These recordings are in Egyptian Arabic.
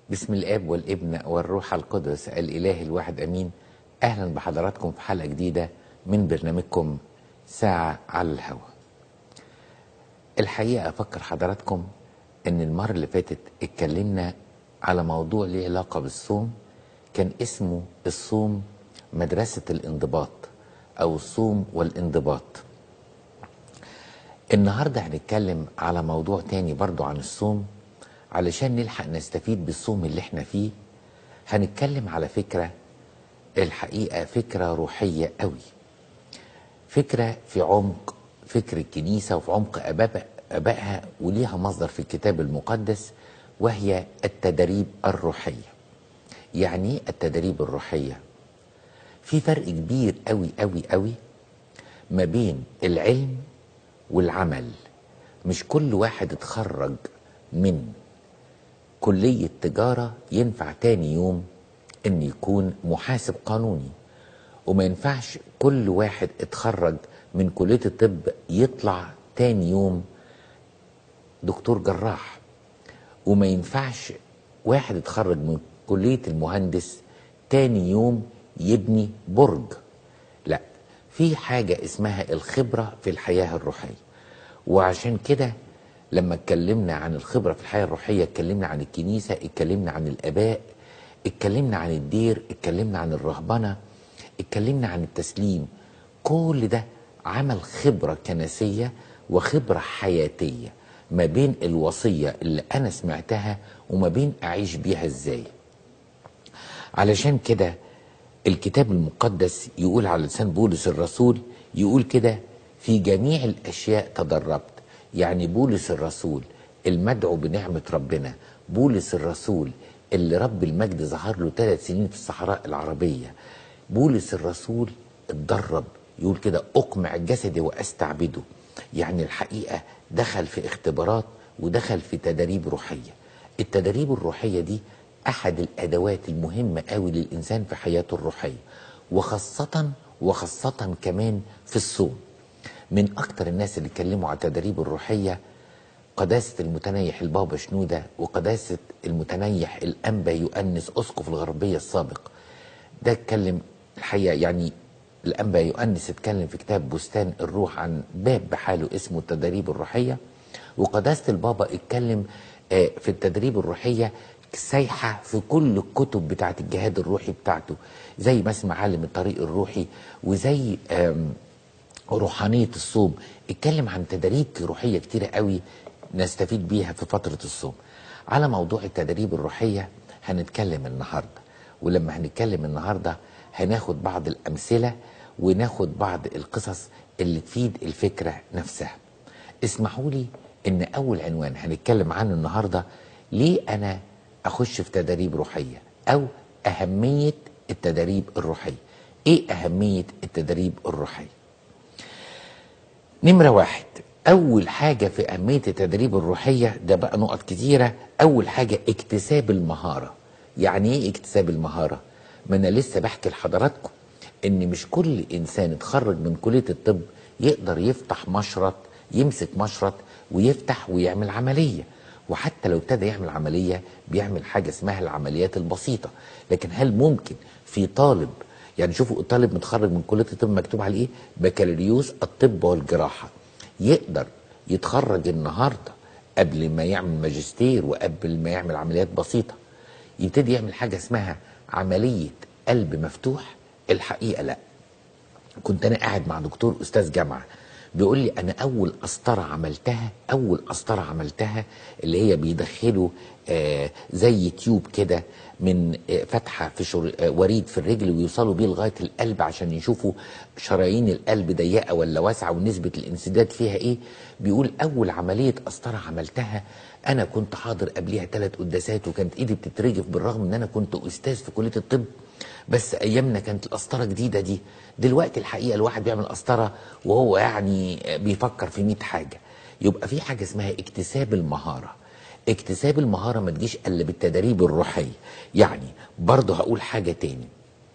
بسم الاب والابن والروح القدس الاله الواحد امين اهلا بحضراتكم في حلقه جديده من برنامجكم ساعه على الهواء الحقيقه افكر حضراتكم ان المره اللي فاتت اتكلمنا على موضوع ليه علاقه بالصوم كان اسمه الصوم مدرسه الانضباط او الصوم والانضباط النهارده هنتكلم على موضوع تاني برضو عن الصوم علشان نلحق نستفيد بالصوم اللي احنا فيه هنتكلم على فكرة الحقيقة فكرة روحية قوي فكرة في عمق فكر الكنيسة وفي عمق أباب أبائها وليها مصدر في الكتاب المقدس وهي التدريب الروحية يعني ايه التدريب الروحية في فرق كبير قوي قوي قوي ما بين العلم والعمل مش كل واحد اتخرج من كلية تجارة ينفع تاني يوم ان يكون محاسب قانوني وما ينفعش كل واحد اتخرج من كلية الطب يطلع تاني يوم دكتور جراح وما ينفعش واحد اتخرج من كلية المهندس تاني يوم يبني برج لا في حاجة اسمها الخبرة في الحياة الروحية وعشان كده لما اتكلمنا عن الخبرة في الحياة الروحية اتكلمنا عن الكنيسة اتكلمنا عن الآباء اتكلمنا عن الدير اتكلمنا عن الرهبنة اتكلمنا عن التسليم كل ده عمل خبرة كنسية وخبرة حياتية ما بين الوصية اللي أنا سمعتها وما بين أعيش بيها إزاي علشان كده الكتاب المقدس يقول على لسان بولس الرسول يقول كده في جميع الأشياء تدربت يعني بولس الرسول المدعو بنعمة ربنا بولس الرسول اللي رب المجد ظهر له ثلاث سنين في الصحراء العربية بولس الرسول اتدرب يقول كده أقمع جسدي وأستعبده يعني الحقيقة دخل في اختبارات ودخل في تدريب روحية التدريب الروحية دي أحد الأدوات المهمة قوي للإنسان في حياته الروحية وخاصة وخاصة كمان في الصوم من أكتر الناس اللي اتكلموا على التدريب الروحية قداسة المتنيح البابا شنودة وقداسة المتنيح الأنبا يؤنس أسقف الغربية السابق ده اتكلم الحقيقة يعني الأنبا يؤنس اتكلم في كتاب بستان الروح عن باب بحاله اسمه التدريب الروحية وقداسة البابا اتكلم في التدريب الروحية سايحة في كل الكتب بتاعت الجهاد الروحي بتاعته زي ما اسمه عالم الطريق الروحي وزي روحانية الصوم اتكلم عن تدريب روحية كتيرة قوي نستفيد بيها في فترة الصوم على موضوع التدريب الروحية هنتكلم النهاردة ولما هنتكلم النهاردة هناخد بعض الأمثلة وناخد بعض القصص اللي تفيد الفكرة نفسها اسمحوا لي ان اول عنوان هنتكلم عنه النهاردة ليه انا اخش في تدريب روحية او اهمية التدريب الروحية ايه اهمية التدريب الروحية نمرة واحد أول حاجة في أهمية التدريب الروحية ده بقى نقط كتيرة أول حاجة اكتساب المهارة يعني إيه اكتساب المهارة؟ ما أنا لسه بحكي لحضراتكم إن مش كل إنسان اتخرج من كلية الطب يقدر يفتح مشرط يمسك مشرط ويفتح ويعمل عملية وحتى لو ابتدى يعمل عملية بيعمل حاجة اسمها العمليات البسيطة لكن هل ممكن في طالب يعني شوفوا الطالب متخرج من كليه الطب مكتوب عليه ايه؟ بكالوريوس الطب والجراحه. يقدر يتخرج النهارده قبل ما يعمل ماجستير وقبل ما يعمل عمليات بسيطه. يبتدي يعمل حاجه اسمها عمليه قلب مفتوح؟ الحقيقه لا. كنت انا قاعد مع دكتور استاذ جامعه بيقول لي انا اول قسطره عملتها اول قسطره عملتها اللي هي بيدخلوا آه زي تيوب كده من آه فتحه في شر... آه وريد في الرجل ويوصلوا بيه لغايه القلب عشان يشوفوا شرايين القلب ضيقه ولا واسعه ونسبه الانسداد فيها ايه بيقول اول عمليه قسطره عملتها انا كنت حاضر قبليها ثلاث قداسات وكانت ايدي بتترجف بالرغم ان انا كنت استاذ في كليه الطب بس ايامنا كانت القسطره جديده دي دلوقتي الحقيقه الواحد بيعمل قسطره وهو يعني بيفكر في 100 حاجه يبقى في حاجه اسمها اكتساب المهاره اكتساب المهاره ما تجيش الا بالتدريب الروحي يعني برضه هقول حاجه تاني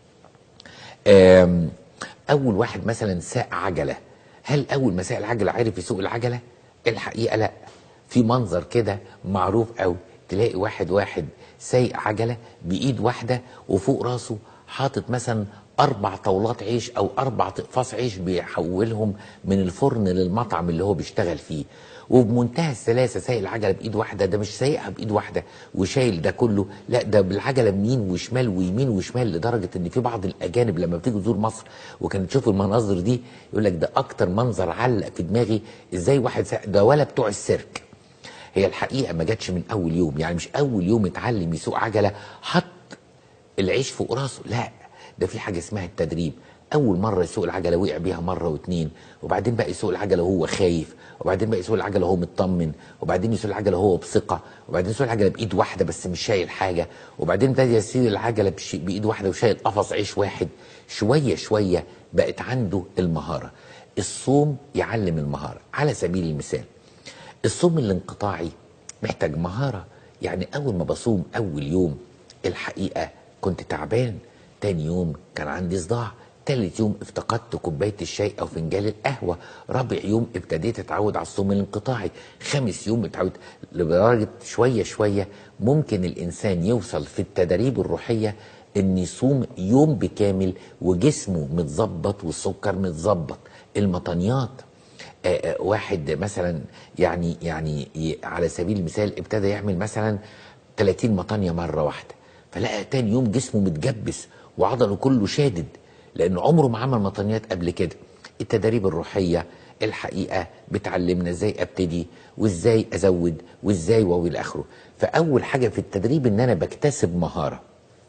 اول واحد مثلا ساق عجله هل اول ما ساق العجله عرف يسوق العجله الحقيقه لا في منظر كده معروف قوي تلاقي واحد واحد سايق عجله بايد واحده وفوق راسه حاطط مثلا اربع طاولات عيش او اربع اقفاص عيش بيحولهم من الفرن للمطعم اللي هو بيشتغل فيه وبمنتهى السلاسه سايق العجله بايد واحده ده مش سايقها بايد واحده وشايل ده كله لا ده بالعجله يمين وشمال ويمين وشمال لدرجه ان في بعض الاجانب لما بتيجي تزور مصر وكانت تشوف المناظر دي يقول لك ده اكتر منظر علق في دماغي ازاي واحد سايق ده ولا بتوع السيرك هي الحقيقه ما جاتش من اول يوم يعني مش اول يوم اتعلم يسوق عجله حط العيش فوق راسه لا ده في حاجه اسمها التدريب اول مره يسوق العجله وقع بيها مره واتنين وبعدين بقى يسوق العجله وهو خايف وبعدين بقى يسوق العجله وهو مطمن وبعدين يسوق العجله وهو بثقه وبعدين يسوق العجله بايد واحده بس مش شايل حاجه وبعدين ابتدى يسير العجله بش- بايد واحده وشايل قفص عيش واحد شويه شويه بقت عنده المهاره الصوم يعلم المهاره على سبيل المثال الصوم الانقطاعي محتاج مهارة يعني أول ما بصوم أول يوم الحقيقة كنت تعبان تاني يوم كان عندي صداع تالت يوم افتقدت كوباية الشاي أو فنجان القهوة رابع يوم ابتديت أتعود على الصوم الانقطاعي خامس يوم اتعود لدرجة شوية شوية ممكن الإنسان يوصل في التدريب الروحية إن يصوم يوم بكامل وجسمه متظبط والسكر متظبط المطنيات آه، آه، واحد مثلا يعني يعني ي- على سبيل المثال ابتدى يعمل مثلا 30 مطانية مرة واحدة فلقى تاني يوم جسمه متجبس وعضله كله شادد لأن عمره ما عمل مطانيات قبل كده التدريب الروحية الحقيقة بتعلمنا ازاي ابتدي وازاي ازود وازاي والى اخره فاول حاجة في التدريب ان انا بكتسب مهارة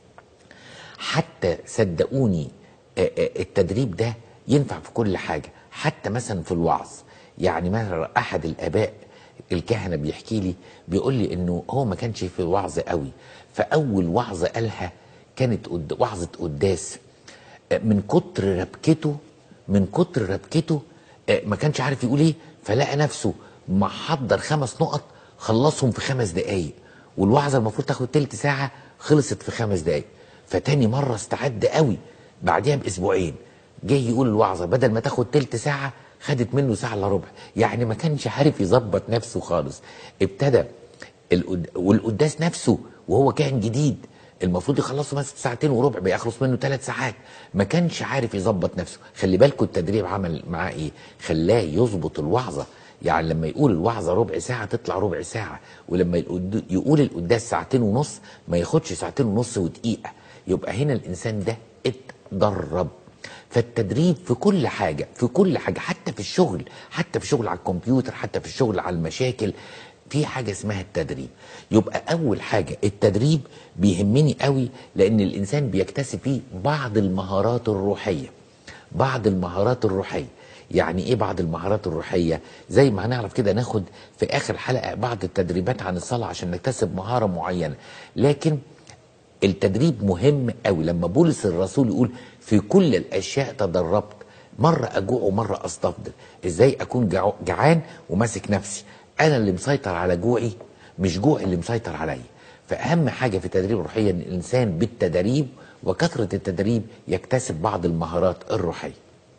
حتى صدقوني آه، آه، التدريب ده ينفع في كل حاجة حتى مثلا في الوعظ يعني مثلا أحد الآباء الكهنة بيحكي لي بيقول لي إنه هو ما كانش في الوعظ قوي فأول وعظة قالها كانت قد- وعظة قداس آه، من كتر ربكته من كتر ربكته آه، ما كانش عارف يقول ايه فلقى نفسه محضر خمس نقط خلصهم في خمس دقايق والوعظه المفروض تاخد تلت ساعه خلصت في خمس دقايق فتاني مره استعد قوي بعديها باسبوعين جه يقول الوعظه بدل ما تاخد تلت ساعه خدت منه ساعه الا ربع يعني ما كانش عارف يظبط نفسه خالص ابتدى القد- والقداس نفسه وهو كان جديد المفروض يخلصوا مثلا ساعتين وربع بيخلص منه ثلاث ساعات ما كانش عارف يظبط نفسه خلي بالكم التدريب عمل معاه ايه خلاه يظبط الوعظه يعني لما يقول الوعظه ربع ساعه تطلع ربع ساعه ولما القد- يقول القداس ساعتين ونص ما ياخدش ساعتين ونص ودقيقه يبقى هنا الانسان ده اتدرب فالتدريب في كل حاجة في كل حاجة حتى في الشغل حتى في الشغل على الكمبيوتر حتى في الشغل على المشاكل في حاجة اسمها التدريب يبقى أول حاجة التدريب بيهمني قوي لأن الإنسان بيكتسب فيه بعض المهارات الروحية بعض المهارات الروحية يعني ايه بعض المهارات الروحية زي ما هنعرف كده ناخد في اخر حلقة بعض التدريبات عن الصلاة عشان نكتسب مهارة معينة لكن التدريب مهم قوي لما بولس الرسول يقول في كل الاشياء تدربت مره اجوع ومره استفضل ازاي اكون جعو- جعان وماسك نفسي انا اللي مسيطر على جوعي مش جوعي اللي مسيطر عليا فاهم حاجه في التدريب الروحيه ان الانسان بالتدريب وكثره التدريب يكتسب بعض المهارات الروحيه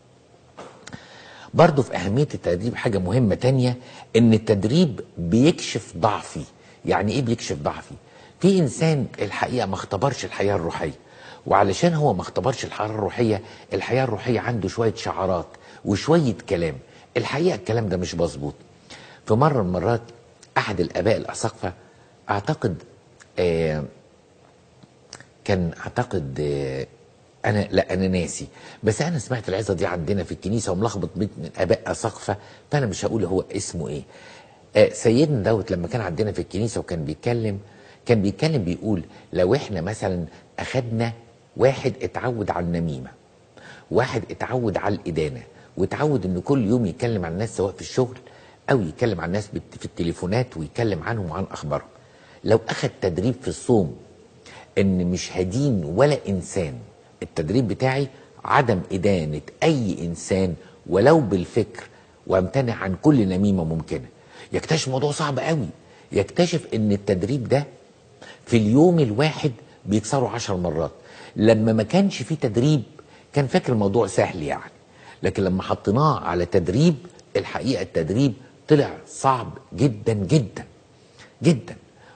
برضو في أهمية التدريب حاجة مهمة تانية إن التدريب بيكشف ضعفي يعني إيه بيكشف ضعفي؟ في إنسان الحقيقة ما اختبرش الحياة الروحية وعلشان هو ما اختبرش الحياة الروحية الحياة الروحية عنده شوية شعارات وشوية كلام الحقيقة الكلام ده مش مظبوط في مرة من المرات أحد الآباء الأساقفة أعتقد آه كان اعتقد آه، انا لا انا ناسي بس انا سمعت العظه دي عندنا في الكنيسه وملخبط بين اباء اساقفه فانا مش هقول هو اسمه ايه آه، سيدنا دوت لما كان عندنا في الكنيسه وكان بيتكلم كان بيتكلم بيقول لو احنا مثلا اخدنا واحد اتعود على النميمه واحد اتعود على الإدانة واتعود انه كل يوم يتكلم عن الناس سواء في الشغل او يتكلم عن الناس بت- في التليفونات ويتكلم عنهم وعن اخبارهم لو اخد تدريب في الصوم ان مش هدين ولا انسان التدريب بتاعي عدم ادانة اي انسان ولو بالفكر وامتنع عن كل نميمة ممكنة يكتشف موضوع صعب قوي يكتشف ان التدريب ده في اليوم الواحد بيكسروا عشر مرات لما ما كانش فيه تدريب كان فاكر الموضوع سهل يعني لكن لما حطيناه على تدريب الحقيقة التدريب طلع صعب جدا جدا جدا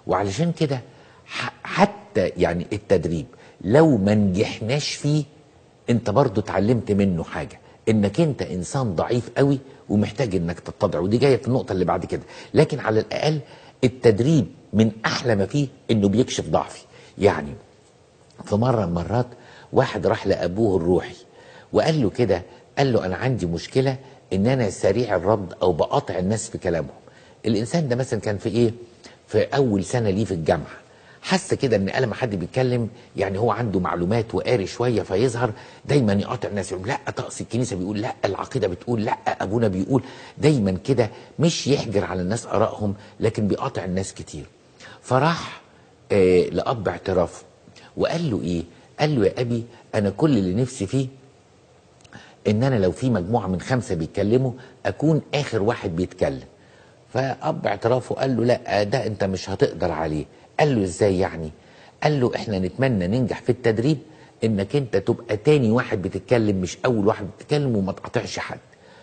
وعلشان كده ح- حتى يعني التدريب لو ما نجحناش فيه انت برضو اتعلمت منه حاجه انك انت انسان ضعيف قوي ومحتاج انك تتضع ودي جايه في النقطه اللي بعد كده لكن على الاقل التدريب من احلى ما فيه انه بيكشف ضعفي يعني في مرة من المرات واحد راح لأبوه الروحي وقال له كده قال له أنا عندي مشكلة إن أنا سريع الرد أو بقاطع الناس في كلامهم الإنسان ده مثلا كان في إيه في أول سنة ليه في الجامعة حس كده ان لما حد بيتكلم يعني هو عنده معلومات وقاري شويه فيظهر دايما يقاطع الناس يقول لا طقس الكنيسه بيقول لا العقيده بتقول لا ابونا بيقول دايما كده مش يحجر على الناس ارائهم لكن بيقاطع الناس كتير فراح آه لاب اعترافه وقال له ايه قال له يا ابي انا كل اللي نفسي فيه ان انا لو في مجموعه من خمسه بيتكلموا اكون اخر واحد بيتكلم فاب اعترافه قال له لا ده انت مش هتقدر عليه قال له ازاي يعني قال له احنا نتمنى ننجح في التدريب انك انت تبقى تاني واحد بتتكلم مش اول واحد بتتكلم وما تقاطعش حد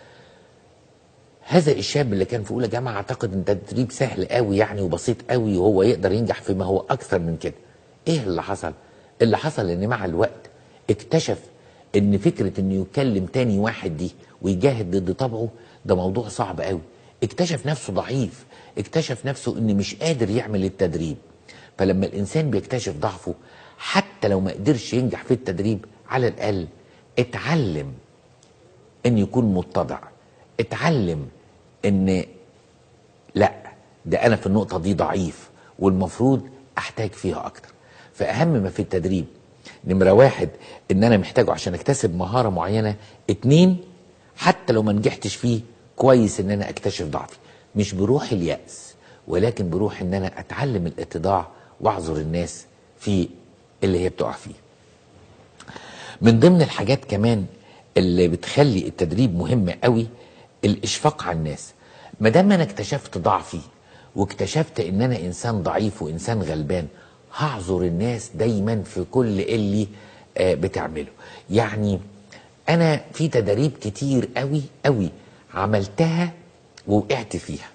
هذا الشاب اللي كان في اولى جامعه اعتقد ان التدريب سهل قوي يعني وبسيط قوي وهو يقدر ينجح فيما هو اكثر من كده ايه اللي حصل اللي حصل ان مع الوقت اكتشف ان فكره انه يكلم تاني واحد دي ويجاهد ضد طبعه ده موضوع صعب قوي اكتشف نفسه ضعيف اكتشف نفسه ان مش قادر يعمل التدريب فلما الانسان بيكتشف ضعفه حتى لو ما قدرش ينجح في التدريب على الاقل اتعلم ان يكون متضع اتعلم ان لا ده انا في النقطه دي ضعيف والمفروض احتاج فيها اكتر فاهم ما في التدريب نمره واحد ان انا محتاجه عشان اكتسب مهاره معينه اتنين حتى لو ما نجحتش فيه كويس ان انا اكتشف ضعفي مش بروح اليأس ولكن بروح ان انا اتعلم الاتضاع واعذر الناس في اللي هي بتقع فيه من ضمن الحاجات كمان اللي بتخلي التدريب مهم قوي الاشفاق على الناس ما دام انا اكتشفت ضعفي واكتشفت ان انا انسان ضعيف وانسان غلبان هعذر الناس دايما في كل اللي آه بتعمله يعني انا في تدريب كتير قوي قوي عملتها ووقعت فيها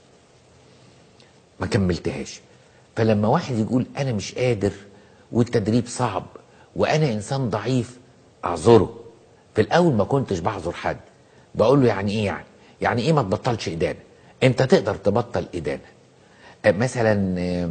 ما كملتهاش فلما واحد يقول انا مش قادر والتدريب صعب وانا انسان ضعيف اعذره في الاول ما كنتش بعذر حد بقول له يعني ايه يعني يعني ايه ما تبطلش ادانه انت تقدر تبطل ادانه آه مثلا آه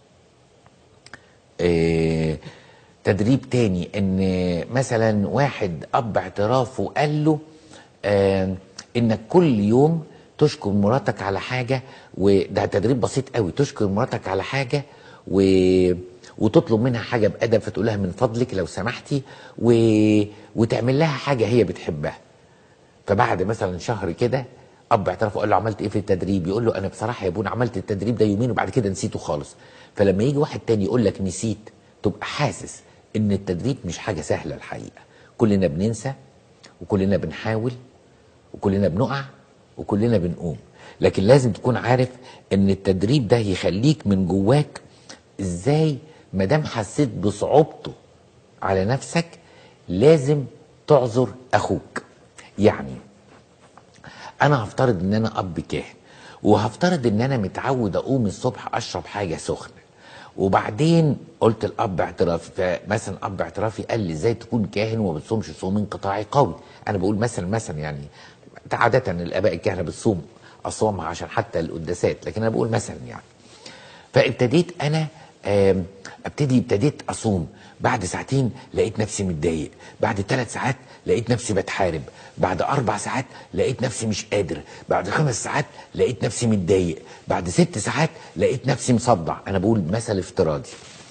آه تدريب تاني ان مثلا واحد اب اعترافه قال له آه انك كل يوم تشكر مراتك على حاجه وده تدريب بسيط قوي تشكر مراتك على حاجه و وتطلب منها حاجه بادب فتقول لها من فضلك لو سمحتي و... وتعمل لها حاجه هي بتحبها فبعد مثلا شهر كده اب اعترف قال له عملت ايه في التدريب يقول له انا بصراحه يا ابونا عملت التدريب ده يومين وبعد كده نسيته خالص فلما يجي واحد تاني يقول لك نسيت تبقى حاسس ان التدريب مش حاجه سهله الحقيقه كلنا بننسى وكلنا بنحاول وكلنا بنقع وكلنا بنقوم لكن لازم تكون عارف ان التدريب ده يخليك من جواك ازاي ما دام حسيت بصعوبته على نفسك لازم تعذر اخوك يعني انا هفترض ان انا اب كاهن وهفترض ان انا متعود اقوم الصبح اشرب حاجه سخنه وبعدين قلت الاب اعترافي فمثلا اب اعترافي قال لي ازاي تكون كاهن وما بتصومش صوم انقطاعي قوي انا بقول مثلا مثلا يعني عاده الاباء الكهنه بتصوم اصومها عشان حتى القداسات لكن انا بقول مثلا يعني فابتديت انا ابتدي ابتديت اصوم بعد ساعتين لقيت نفسي متضايق بعد ثلاث ساعات لقيت نفسي بتحارب بعد اربع ساعات لقيت نفسي مش قادر بعد خمس ساعات لقيت نفسي متضايق بعد ست ساعات لقيت نفسي مصدع انا بقول مثل افتراضي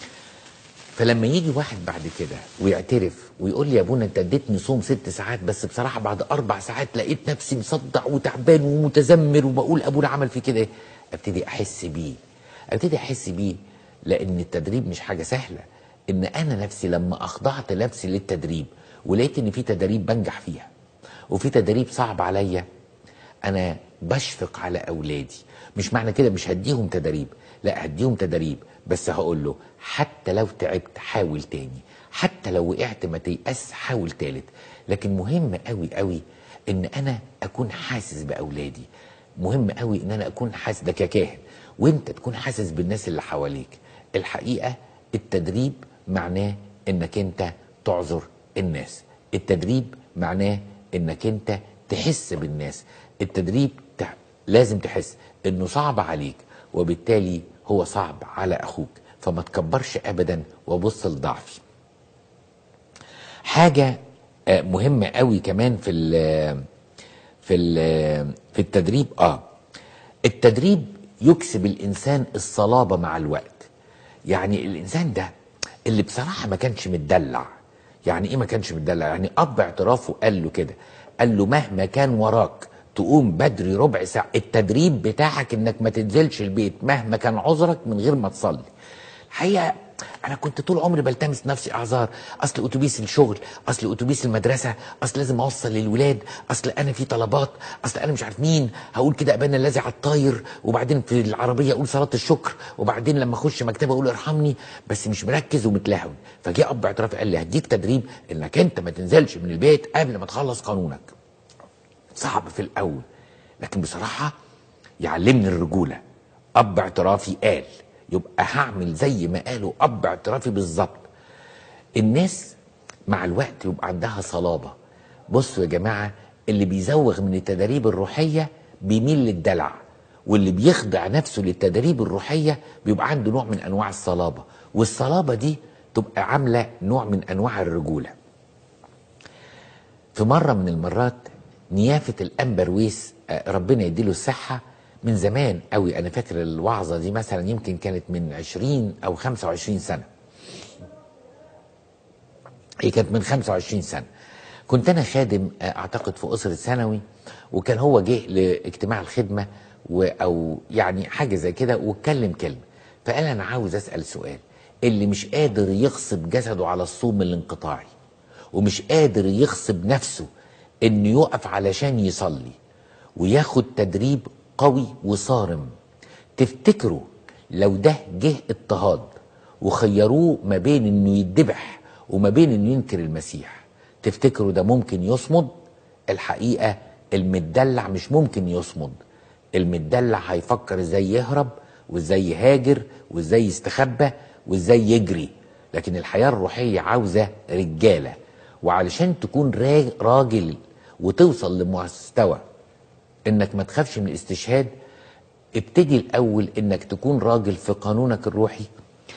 فلما يجي واحد بعد كده ويعترف ويقول لي يا ابونا انت اديتني صوم ست ساعات بس بصراحه بعد اربع ساعات لقيت نفسي مصدع وتعبان ومتذمر وبقول ابونا عمل في كده ابتدي احس بيه ابتدي احس بيه لان التدريب مش حاجه سهله ان انا نفسي لما اخضعت نفسي للتدريب ولقيت ان في تدريب بنجح فيها وفي تدريب صعب عليا انا بشفق على اولادي مش معنى كده مش هديهم تدريب لا هديهم تدريب بس هقول له حتى لو تعبت حاول تاني حتى لو وقعت ما تيأس حاول تالت لكن مهم قوي قوي ان انا اكون حاسس باولادي مهم قوي ان انا اكون حاسس ده ككاهن وانت تكون حاسس بالناس اللي حواليك الحقيقه التدريب معناه انك انت تعذر الناس التدريب معناه انك انت تحس بالناس التدريب تح... لازم تحس انه صعب عليك وبالتالي هو صعب على اخوك فما تكبرش ابدا وبص لضعفي حاجه آه، مهمه قوي كمان في ال في ال في التدريب اه التدريب يكسب الانسان الصلابه مع الوقت يعني الانسان ده اللي بصراحه ما كانش متدلع يعني ايه ما كانش متدلع يعني اب اعترافه قال له كده قال له مهما كان وراك تقوم بدري ربع ساعه التدريب بتاعك انك ما تنزلش البيت مهما كان عذرك من غير ما تصلي الحقيقه انا كنت طول عمري بلتمس نفسي اعذار اصل اتوبيس الشغل اصل اتوبيس المدرسه اصل لازم اوصل للولاد اصل انا في طلبات اصل انا مش عارف مين هقول كده ابانا الذي على الطاير وبعدين في العربيه اقول صلاه الشكر وبعدين لما اخش مكتبه اقول ارحمني بس مش مركز ومتلهوي فجاء اب اعتراف قال لي هديك تدريب انك انت ما تنزلش من البيت قبل ما تخلص قانونك صعب في الاول لكن بصراحه يعلمني الرجوله اب اعترافي قال يبقى هعمل زي ما قالوا اب اعترافي بالظبط الناس مع الوقت يبقى عندها صلابه بصوا يا جماعه اللي بيزوغ من التدريب الروحيه بيميل للدلع واللي بيخضع نفسه للتدريب الروحيه بيبقى عنده نوع من انواع الصلابه والصلابه دي تبقى عامله نوع من انواع الرجوله في مرة من المرات نيافة الأنبرويس آه، ربنا يديله الصحة من زمان قوي أنا فاكر الوعظة دي مثلا يمكن كانت من 20 أو 25 سنة هي كانت من 25 سنة كنت أنا خادم آه، أعتقد في أسرة ثانوي وكان هو جه لاجتماع الخدمة و أو يعني حاجة زي كده واتكلم كلمة فقال أنا عاوز أسأل سؤال اللي مش قادر يغصب جسده على الصوم الانقطاعي ومش قادر يغصب نفسه انه يقف علشان يصلي وياخد تدريب قوي وصارم تفتكروا لو ده جه اضطهاد وخيروه ما بين انه يتذبح وما بين انه ينكر المسيح تفتكروا ده ممكن يصمد الحقيقه المدلع مش ممكن يصمد المدلع هيفكر ازاي يهرب وازاي يهاجر وازاي يستخبى وازاي يجري لكن الحياه الروحيه عاوزه رجاله وعلشان تكون را- راجل وتوصل لمستوى انك ما تخافش من الاستشهاد ابتدي الاول انك تكون راجل في قانونك الروحي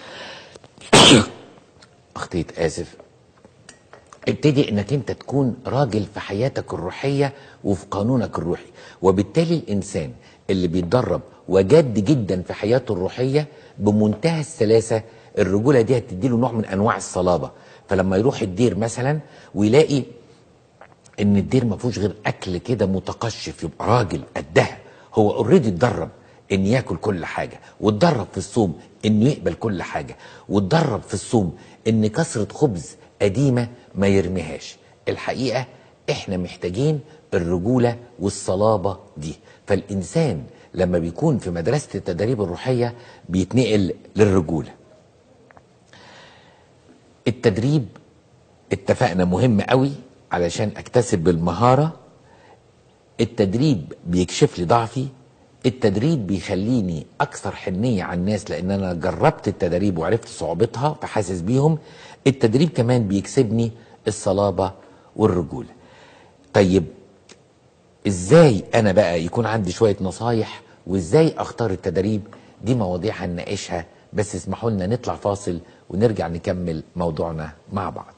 اخطيت اسف ابتدي انك انت تكون راجل في حياتك الروحيه وفي قانونك الروحي وبالتالي الانسان اللي بيتدرب وجد جدا في حياته الروحيه بمنتهى السلاسه الرجوله دي هتديله نوع من انواع الصلابه فلما يروح الدير مثلا ويلاقي ان الدير ما فيهوش غير اكل كده متقشف يبقى راجل قدها هو اوريدي اتدرب ان ياكل كل حاجه واتدرب في الصوم انه يقبل كل حاجه واتدرب في الصوم ان كسره خبز قديمه ما يرميهاش الحقيقه احنا محتاجين الرجوله والصلابه دي فالانسان لما بيكون في مدرسه التدريب الروحيه بيتنقل للرجوله التدريب اتفقنا مهم قوي علشان اكتسب المهارة التدريب بيكشف لي ضعفي التدريب بيخليني اكثر حنية على الناس لان انا جربت التدريب وعرفت صعوبتها فحاسس بيهم التدريب كمان بيكسبني الصلابة والرجولة طيب ازاي انا بقى يكون عندي شوية نصايح وازاي اختار التدريب دي مواضيع هنناقشها بس اسمحوا لنا نطلع فاصل ونرجع نكمل موضوعنا مع بعض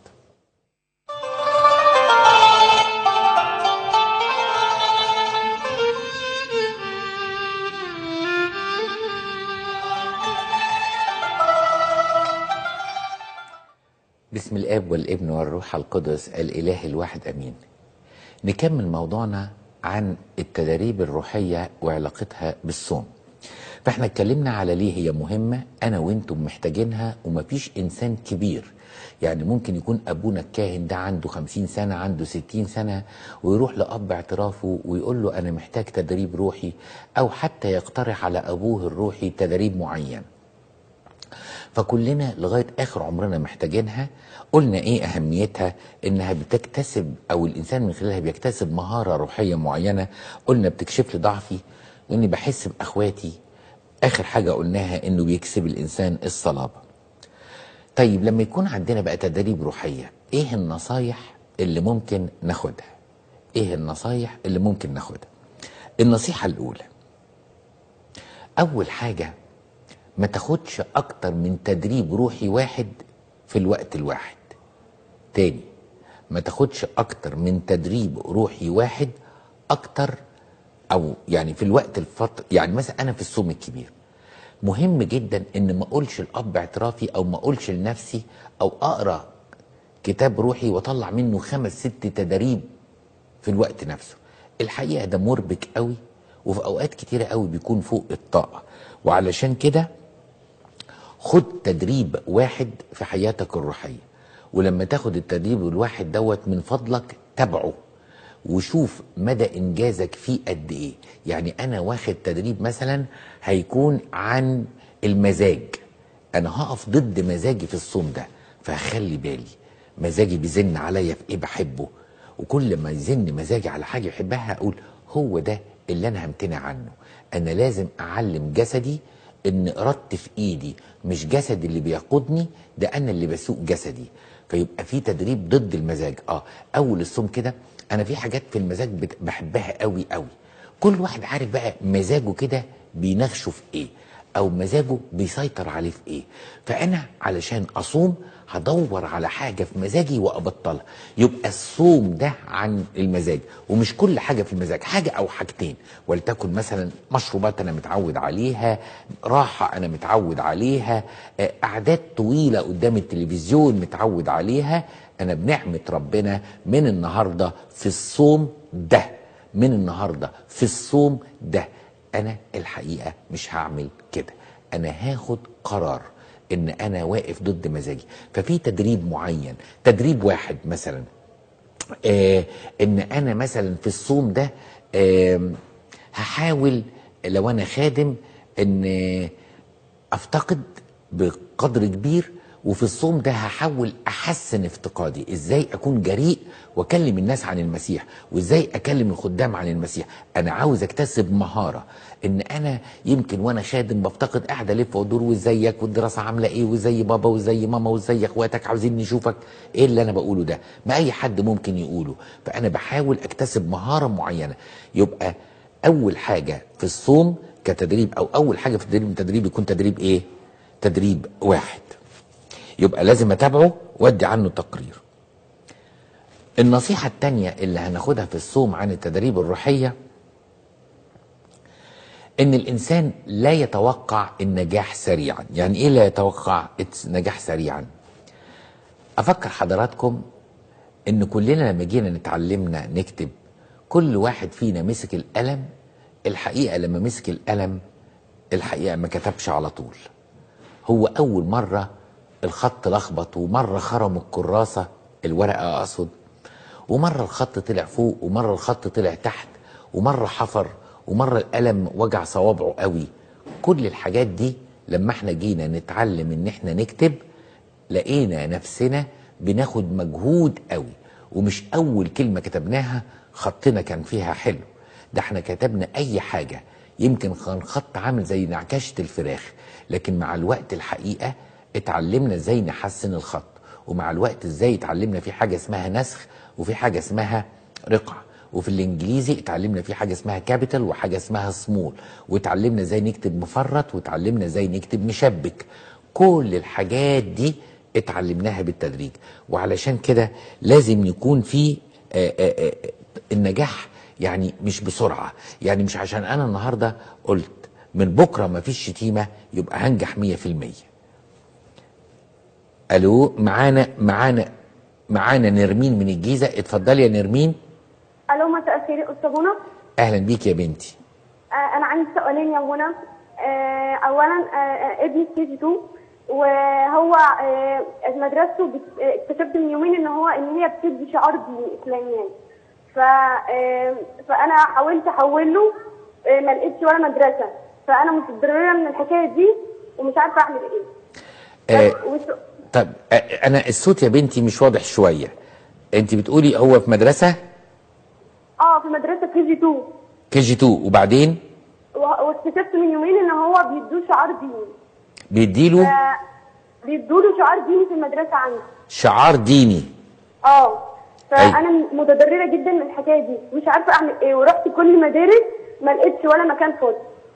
بسم الاب والابن والروح القدس الاله الواحد امين نكمل موضوعنا عن التدريب الروحيه وعلاقتها بالصوم فاحنا اتكلمنا على ليه هي مهمه انا وانتم محتاجينها ومفيش انسان كبير يعني ممكن يكون ابونا الكاهن ده عنده خمسين سنه عنده ستين سنه ويروح لاب اعترافه ويقول له انا محتاج تدريب روحي او حتى يقترح على ابوه الروحي تدريب معين فكلنا لغايه اخر عمرنا محتاجينها قلنا ايه اهميتها انها بتكتسب او الانسان من خلالها بيكتسب مهاره روحيه معينه قلنا بتكشف لي ضعفي واني بحس باخواتي اخر حاجه قلناها انه بيكسب الانسان الصلابه طيب لما يكون عندنا بقى تدريب روحيه ايه النصايح اللي ممكن ناخدها ايه النصايح اللي ممكن ناخدها النصيحه الاولى اول حاجه ما تاخدش اكتر من تدريب روحي واحد في الوقت الواحد تاني ما تاخدش اكتر من تدريب روحي واحد اكتر او يعني في الوقت الفتر يعني مثلا انا في الصوم الكبير مهم جدا ان ما اقولش الاب اعترافي او ما اقولش لنفسي او اقرا كتاب روحي واطلع منه خمس ست تدريب في الوقت نفسه الحقيقه ده مربك قوي وفي اوقات كتيره قوي بيكون فوق الطاقه وعلشان كده خد تدريب واحد في حياتك الروحيه ولما تاخد التدريب الواحد دوت من فضلك تابعه وشوف مدى انجازك فيه قد ايه يعني انا واخد تدريب مثلا هيكون عن المزاج انا هقف ضد مزاجي في الصوم ده فهخلي بالي مزاجي بيزن عليا في ايه بحبه وكل ما يزن مزاجي على حاجه يحبها اقول هو ده اللي انا همتنع عنه انا لازم اعلم جسدي ان ارادتي في ايدي مش جسدي اللي بيقودني ده انا اللي بسوق جسدي فيبقى في تدريب ضد المزاج اه اول الصوم كده انا في حاجات في المزاج بت- بحبها قوي قوي كل واحد عارف بقى مزاجه كده بينغشه في ايه او مزاجه بيسيطر عليه في ايه فانا علشان اصوم هدور على حاجه في مزاجي وابطلها يبقى الصوم ده عن المزاج ومش كل حاجه في المزاج حاجه او حاجتين ولتكن مثلا مشروبات انا متعود عليها راحه انا متعود عليها آه، قعدات طويله قدام التلفزيون متعود عليها انا بنعمه ربنا من النهارده في الصوم ده من النهارده في الصوم ده انا الحقيقه مش هعمل كده انا هاخد قرار ان انا واقف ضد مزاجي ففي تدريب معين تدريب واحد مثلا آه ان انا مثلا في الصوم ده آه هحاول لو انا خادم ان افتقد بقدر كبير وفي الصوم ده هحاول احسن افتقادي ازاي اكون جريء واكلم الناس عن المسيح وازاي اكلم الخدام عن المسيح انا عاوز اكتسب مهاره ان انا يمكن وانا خادم بفتقد قاعده الف وادور وازيك والدراسه عامله ايه وازي بابا وازي ماما وازي اخواتك عاوزين نشوفك ايه اللي انا بقوله ده ما اي حد ممكن يقوله فانا بحاول اكتسب مهاره معينه يبقى اول حاجه في الصوم كتدريب او اول حاجه في التدريب التدريب يكون تدريب ايه تدريب واحد يبقى لازم اتابعه وادي عنه تقرير النصيحة التانية اللي هناخدها في الصوم عن التدريب الروحية ان الانسان لا يتوقع النجاح سريعا يعني ايه لا يتوقع النجاح سريعا افكر حضراتكم ان كلنا لما جينا نتعلمنا نكتب كل واحد فينا مسك القلم الحقيقة لما مسك القلم الحقيقة ما كتبش على طول هو أول مرة الخط لخبط ومرة خرم الكراسة الورقة أقصد ومرة الخط طلع فوق ومرة الخط طلع تحت ومرة حفر ومرة القلم وجع صوابعه قوي كل الحاجات دي لما احنا جينا نتعلم ان احنا نكتب لقينا نفسنا بناخد مجهود قوي ومش اول كلمة كتبناها خطنا كان فيها حلو ده احنا كتبنا اي حاجة يمكن كان خط عامل زي نعكشة الفراخ لكن مع الوقت الحقيقة اتعلمنا ازاي نحسن الخط ومع الوقت ازاي اتعلمنا في حاجة اسمها نسخ وفي حاجة اسمها رقع وفي الانجليزي اتعلمنا في حاجه اسمها كابيتال وحاجه اسمها سمول واتعلمنا ازاي نكتب مفرط واتعلمنا ازاي نكتب مشبك كل الحاجات دي اتعلمناها بالتدريج وعلشان كده لازم يكون في آآ آآ النجاح يعني مش بسرعه يعني مش عشان انا النهارده قلت من بكره ما فيش شتيمه يبقى هنجح 100% الو معانا معانا معانا نرمين من الجيزه اتفضلي يا نرمين الو مساء الخير يا استاذ منى اهلا بيك يا بنتي آه، انا عندي سؤالين يا منى آه، اولا آه، آه، ابني في كي جي 2 وهو آه، مدرسته بت- آه، اكتشفت من يومين ان هو ان هي بتدي شعار ديني اسلامياني ف آه، فانا حاولت احوله آه، ما لقيتش ولا مدرسه فانا متضرره من الحكايه دي ومش عارفه اعمل ايه آه، بس- والس- طب آه، انا الصوت يا بنتي مش واضح شويه انت بتقولي هو في مدرسه اه في مدرسه كي جي 2 كي جي 2 وبعدين و- اكتشفت من يومين ان هو بيدوه شعار ديني بيديله ف- بيدوله شعار ديني في المدرسه عندي شعار ديني اه أيوة. فانا متضرره جدا من الحكايه دي مش عارفه اعمل ايه ورحت كل المدارس ما لقيتش ولا مكان فاضي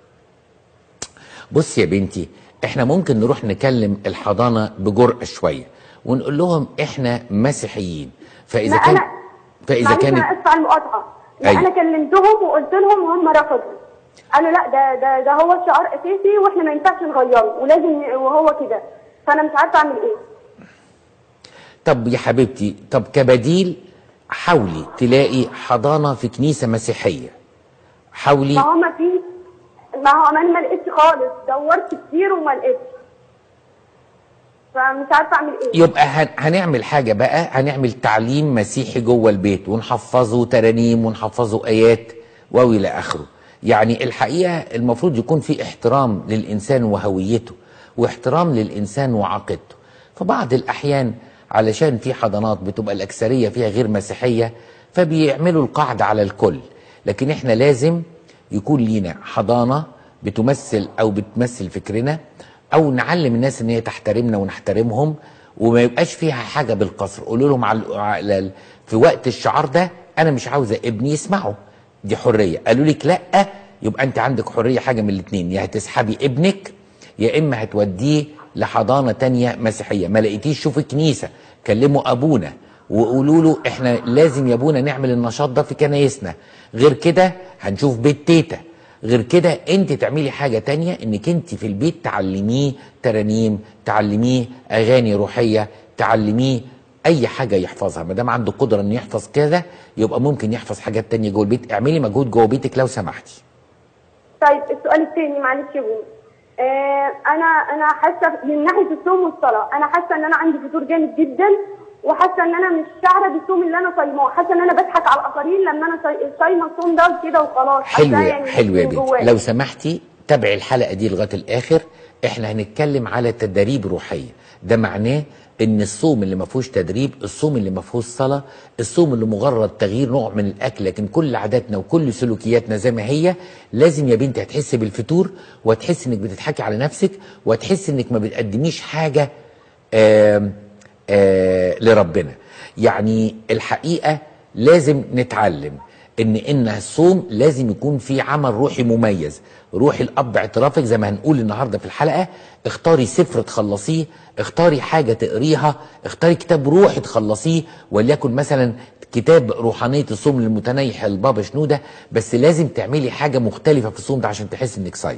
بص يا بنتي احنا ممكن نروح نكلم الحضانه بجرأه شويه ونقول لهم احنا مسيحيين فاذا لا كان انا فاذا معلش كانت انا اسفه على المقاطعه لا أيوة. انا كلمتهم وقلت لهم هم رفضوا قالوا لا ده ده ده هو الشعار اساسي واحنا ما ينفعش نغيره ولازم وهو كده فانا مش عارفه اعمل ايه طب يا حبيبتي طب كبديل حاولي تلاقي حضانه في كنيسه مسيحيه حاولي ما هو ما في ما هو انا ما لقيتش خالص دورت كتير وما لقيتش فمش عارفه اعمل ايه يبقى هن... هنعمل حاجة بقى هنعمل تعليم مسيحي جوه البيت ونحفظه ترانيم ونحفظه آيات وإلى آخره يعني الحقيقة المفروض يكون في احترام للإنسان وهويته واحترام للإنسان وعقيدته في بعض الأحيان علشان في حضانات بتبقى الأكثرية فيها غير مسيحية فبيعملوا القاعدة على الكل لكن احنا لازم يكون لينا حضانة بتمثل أو بتمثل فكرنا او نعلم الناس ان هي تحترمنا ونحترمهم وما يبقاش فيها حاجه بالقصر قولوا لهم على على ال- في وقت الشعار ده انا مش عاوزه ابني يسمعه دي حريه قالوا لك لا يبقى انت عندك حريه حاجه من الاثنين يا هتسحبي ابنك يا اما هتوديه لحضانه تانية مسيحيه ما لقيتيش شوفي كنيسه كلموا ابونا وقولوا له احنا لازم يا ابونا نعمل النشاط ده في كنايسنا غير كده هنشوف بيت تيتا غير كده انت تعملي حاجة تانية انك انت في البيت تعلميه ترانيم تعلميه اغاني روحية تعلميه اي حاجة يحفظها ما دام عنده قدرة انه يحفظ كذا يبقى ممكن يحفظ حاجات تانية جوه البيت اعملي مجهود جوه بيتك لو سمحتي طيب السؤال الثاني معلش يا بني آه انا انا حاسه من ناحيه الصوم والصلاه انا حاسه ان انا عندي فتور جامد جدا وحاسه ان انا مش شاعره بالصوم اللي انا صايماه حاسه ان انا بضحك على الاخرين لما انا صاي- صايمه الصوم ده كده وخلاص حلو حاسة يا يعني حلو يا من بنتي جوايا. لو سمحتي تابعي الحلقة دي لغاية الاخر احنا هنتكلم على تدريب روحية ده معناه ان الصوم اللي ما فيهوش تدريب الصوم اللي ما فيهوش صلاة الصوم اللي مجرد تغيير نوع من الاكل لكن كل عاداتنا وكل سلوكياتنا زي ما هي لازم يا بنتي هتحسي بالفتور وهتحسي انك بتضحكي على نفسك وهتحسي انك ما بتقدميش حاجة آم آه لربنا يعني الحقيقة لازم نتعلم ان ان الصوم لازم يكون في عمل روحي مميز روحي الاب اعترافك زي ما هنقول النهارده في الحلقه اختاري سفر تخلصيه اختاري حاجه تقريها اختاري كتاب روحي تخلصيه وليكن مثلا كتاب روحانيه الصوم للمتنيح البابا شنوده بس لازم تعملي حاجه مختلفه في الصوم ده عشان تحس انك صايمه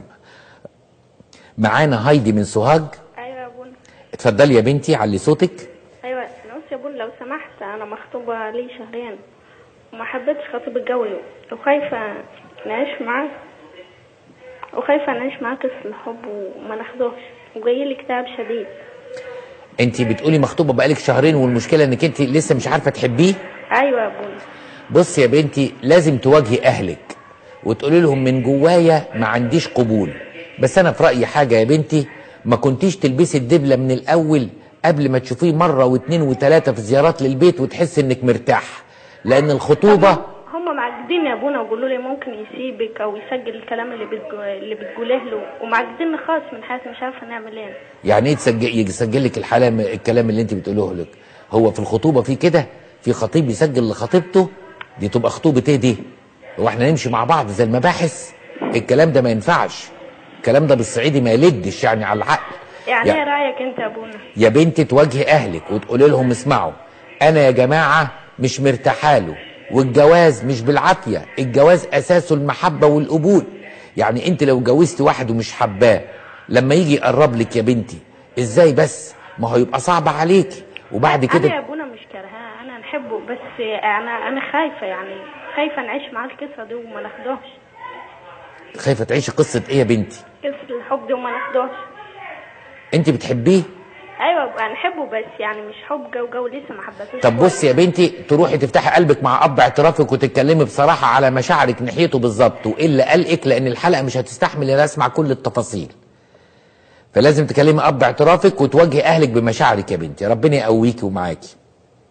معانا هايدي من سوهاج ايوه يا بون اتفضلي يا بنتي علي صوتك ايوه انا قلت يا بون لو سمحت انا مخطوبه لي شهرين وما حبيتش خطيب الجوي وخايفه نعيش معاه وخايفه نعيش معاه قصه الحب وما ناخدوش وجاي لي اكتئاب شديد انت بتقولي مخطوبه بقالك شهرين والمشكله انك انت لسه مش عارفه تحبيه ايوه يا بون بص يا بنتي لازم تواجهي اهلك وتقولي لهم من جوايا ما عنديش قبول بس انا في رايي حاجه يا بنتي ما كنتيش تلبسي الدبله من الاول قبل ما تشوفيه مره واثنين وثلاثه في زيارات للبيت وتحسي انك مرتاح لان الخطوبه هم معجبين يا ابونا وقالوا لي ممكن يسيبك او يسجل الكلام اللي بتجو... اللي بتقوله له ومعجبين خالص من حياتي مش عارفه نعمل ايه يعني ايه تسجل يسجل لك الحلام الكلام اللي انت بتقولوه لك هو في الخطوبه في كده في خطيب يسجل لخطيبته دي تبقى خطوبه ايه دي هو احنا نمشي مع بعض زي المباحث الكلام ده ما ينفعش الكلام ده بالصعيدي ما يلدش يعني على العقل يعني يا- ايه رايك انت يا ابونا يا بنتي تواجهي اهلك وتقولي لهم اسمعوا انا يا جماعه مش مرتاحه له والجواز مش بالعافيه الجواز اساسه المحبه والقبول يعني انت لو جوزتي واحد ومش حباه لما يجي يقرب لك يا بنتي ازاي بس ما هو يبقى صعب عليكي وبعد انا يا كده ابونا مش كارهاه انا نحبه بس انا انا خايفه يعني خايفه نعيش معاه القصه دي وما ناخدوش خايفه تعيشي قصه ايه يا بنتي قصه الحب دي وما ناخدوش انت بتحبيه ايوه انا نحبه بس يعني مش حب جو جو لسه ما حبتوش طب بصي يا بنتي تروحي تفتحي قلبك مع اب اعترافك وتتكلمي بصراحه على مشاعرك ناحيته بالظبط وايه اللي قلقك لان الحلقه مش هتستحمل ان اسمع كل التفاصيل فلازم تكلمي اب اعترافك وتواجهي اهلك بمشاعرك يا بنتي ربنا يقويكي ومعاكي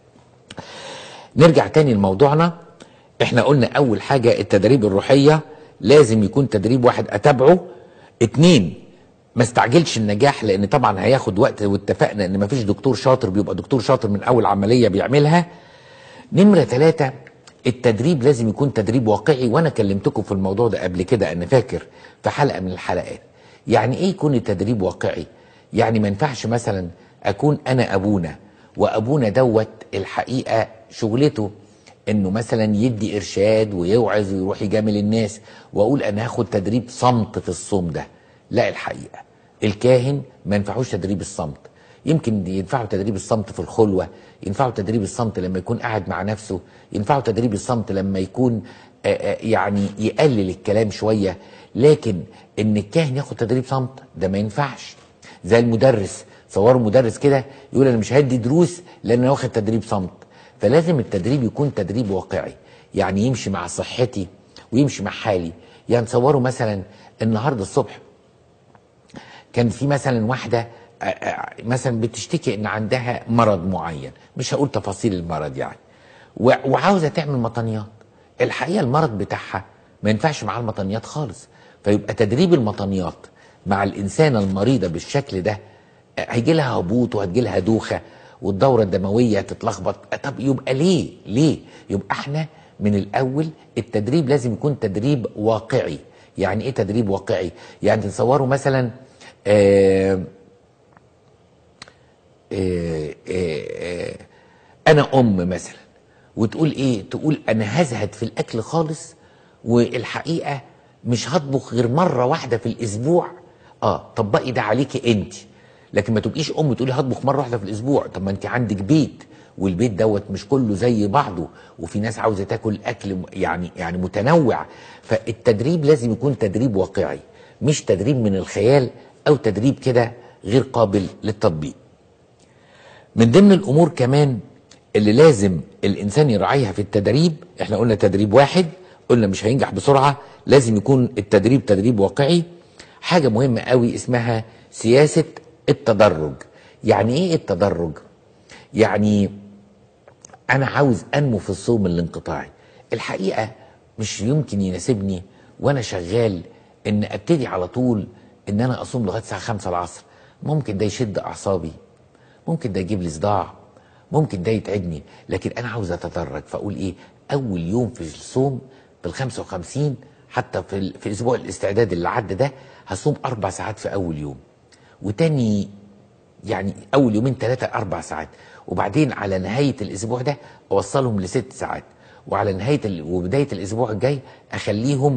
نرجع تاني لموضوعنا احنا قلنا اول حاجه التدريب الروحيه لازم يكون تدريب واحد اتابعه اتنين ما استعجلش النجاح لان طبعا هياخد وقت واتفقنا ان مفيش دكتور شاطر بيبقى دكتور شاطر من اول عمليه بيعملها نمره ثلاثة التدريب لازم يكون تدريب واقعي وانا كلمتكم في الموضوع ده قبل كده انا فاكر في حلقه من الحلقات يعني ايه يكون التدريب واقعي يعني ما ينفعش مثلا اكون انا ابونا وابونا دوت الحقيقه شغلته انه مثلا يدي ارشاد ويوعظ ويروح يجامل الناس واقول انا هاخد تدريب صمت في الصوم ده لا الحقيقه الكاهن ما ينفعوش تدريب الصمت يمكن ينفعه تدريب الصمت في الخلوه ينفعه تدريب الصمت لما يكون قاعد مع نفسه ينفعه تدريب الصمت لما يكون آه، آه، يعني يقلل الكلام شويه لكن ان الكاهن ياخد تدريب صمت ده ما ينفعش زي المدرس صوروا مدرس كده يقول انا مش هدي دروس لان انا واخد تدريب صمت فلازم التدريب يكون تدريب واقعي يعني يمشي مع صحتي ويمشي مع حالي يعني تصوروا مثلا النهارده الصبح كان في مثلا واحده آه، آه، مثلا بتشتكي ان عندها مرض معين مش هقول تفاصيل المرض يعني و- وعاوزه تعمل مطنيات الحقيقه المرض بتاعها ما ينفعش معاه المطنيات خالص فيبقى تدريب المطنيات مع الانسانه المريضه بالشكل ده آه، هيجي لها هبوط وهتجي لها دوخه والدوره الدمويه تتلخبط آه، طب يبقى ليه ليه يبقى احنا من الاول التدريب لازم يكون تدريب واقعي يعني ايه تدريب واقعي يعني تصوروا مثلا آه آه، آه، آه، انا ام مثلا وتقول ايه تقول انا هزهد في الاكل خالص والحقيقه مش هطبخ غير مره واحده في الاسبوع اه طبقي ده عليكي انت لكن ما تبقيش ام تقولي هطبخ مره واحده في الاسبوع طب ما انت عندك بيت والبيت دوت مش كله زي بعضه وفي ناس عاوزه تاكل اكل م- يعني يعني متنوع فالتدريب لازم يكون تدريب واقعي مش تدريب من الخيال او تدريب كده غير قابل للتطبيق من ضمن الامور كمان اللي لازم الانسان يراعيها في التدريب احنا قلنا تدريب واحد قلنا مش هينجح بسرعه لازم يكون التدريب تدريب واقعي حاجه مهمه قوي اسمها سياسه التدرج يعني ايه التدرج يعني انا عاوز انمو في الصوم الانقطاعي الحقيقه مش يمكن يناسبني وانا شغال ان ابتدي على طول ان انا اصوم لغايه الساعه 5 العصر ممكن ده يشد اعصابي ممكن ده يجيب لي صداع ممكن ده يتعبني لكن انا عاوز اتدرج فاقول ايه اول يوم في الصوم في ال 55 حتى في ال- في اسبوع الاستعداد اللي عدى ده هصوم اربع ساعات في اول يوم وتاني يعني اول يومين ثلاثه اربع ساعات وبعدين على نهايه الاسبوع ده اوصلهم لست ساعات وعلى نهايه ال... وبدايه الاسبوع الجاي اخليهم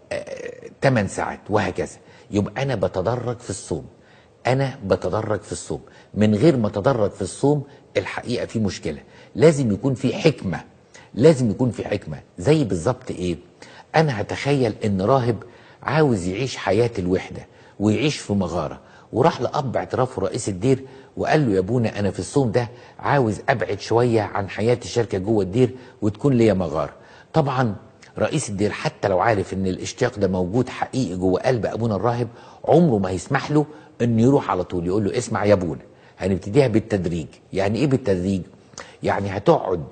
8 ساعات وهكذا يبقى انا بتدرج في الصوم انا بتدرج في الصوم من غير ما اتدرج في الصوم الحقيقه في مشكله لازم يكون في حكمه لازم يكون في حكمه زي بالظبط ايه انا هتخيل ان راهب عاوز يعيش حياه الوحده ويعيش في مغاره وراح لاب اعترافه رئيس الدير وقال له يا ابونا انا في الصوم ده عاوز ابعد شويه عن حياه الشركه جوه الدير وتكون ليا مغاره طبعا رئيس الدير حتى لو عارف ان الاشتياق ده موجود حقيقي جوه قلب ابونا الراهب عمره ما هيسمح له انه يروح على طول يقول له اسمع يا ابونا هنبتديها بالتدريج يعني ايه بالتدريج يعني هتقعد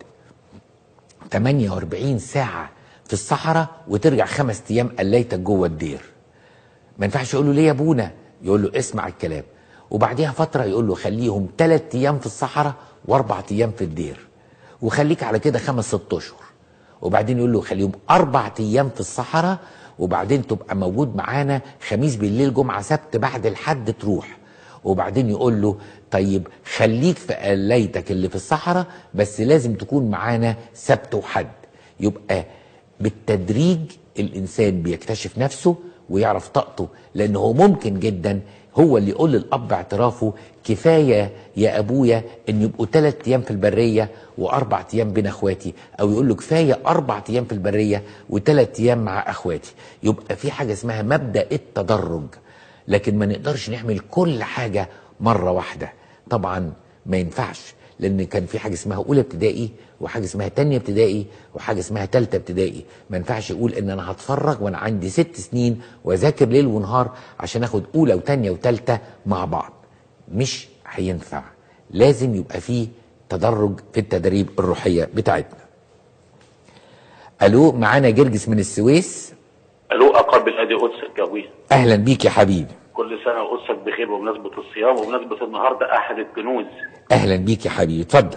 48 ساعة في الصحراء وترجع خمس أيام قليتك جوه الدير ما ينفعش يقول له ليه يا ابونا يقول له اسمع الكلام وبعديها فترة يقول له خليهم ثلاث أيام في الصحراء وأربع أيام في الدير وخليك على كده خمس ست أشهر وبعدين يقول له خليهم أربع أيام في الصحراء وبعدين تبقى موجود معانا خميس بالليل جمعة سبت بعد الحد تروح وبعدين يقول له طيب خليك في قليتك اللي في الصحراء بس لازم تكون معانا سبت وحد يبقى بالتدريج الانسان بيكتشف نفسه ويعرف طاقته لانه هو ممكن جدا هو اللي يقول للاب اعترافه كفايه يا ابويا ان يبقوا ثلاث ايام في البريه واربع ايام بين اخواتي او يقول له كفايه اربع ايام في البريه وثلاث ايام مع اخواتي يبقى في حاجه اسمها مبدا التدرج لكن ما نقدرش نعمل كل حاجه مره واحده طبعا ما ينفعش لان كان في حاجه اسمها اولى ابتدائي وحاجه اسمها تانية ابتدائي وحاجه اسمها تالتة ابتدائي ما ينفعش يقول ان انا هتفرج وانا عندي ست سنين واذاكر ليل ونهار عشان اخد اولى وتانية وتالتة مع بعض مش هينفع لازم يبقى فيه تدرج في التدريب الروحيه بتاعتنا الو معانا جرجس من السويس الو اقابل ادي قدس الجويه اهلا بيك يا حبيبي كل سنه وقدسك بخير بمناسبه الصيام وبمناسبه النهارده احد الكنوز اهلا بيك يا حبيبي اتفضل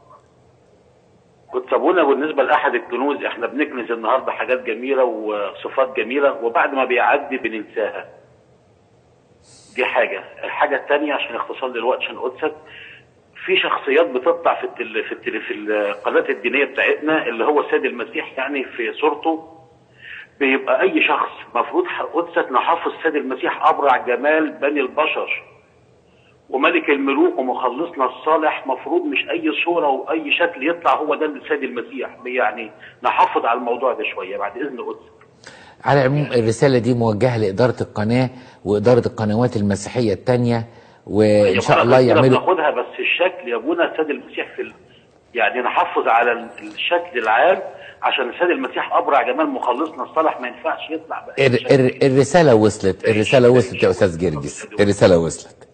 كنت ابونا بالنسبه لاحد الكنوز احنا بنكنز النهارده حاجات جميله وصفات جميله وبعد ما بيعدي بننساها دي حاجه الحاجه الثانيه عشان اختصار للوقت عشان قدسك في شخصيات بتطلع في التل... في التل... في القناه الدينيه بتاعتنا اللي هو السيد المسيح يعني في صورته بيبقى اي شخص مفروض قدسك نحافظ السيد المسيح ابرع جمال بني البشر وملك الملوك ومخلصنا الصالح مفروض مش اي صوره واي شكل يطلع هو ده السيد المسيح يعني نحافظ على الموضوع ده شويه بعد اذن قدسك على العموم الرساله دي موجهه لاداره القناه واداره القنوات المسيحيه الثانيه وان شاء الله يعملوا ناخدها بس الشكل يا ابونا السيد المسيح في ال... يعني نحافظ على الشكل العام عشان السيد المسيح ابرع جمال مخلصنا الصالح ما ينفعش يطلع بقى الر... الر... الرساله وصلت الرساله وصلت يا استاذ جرجس الرساله وصلت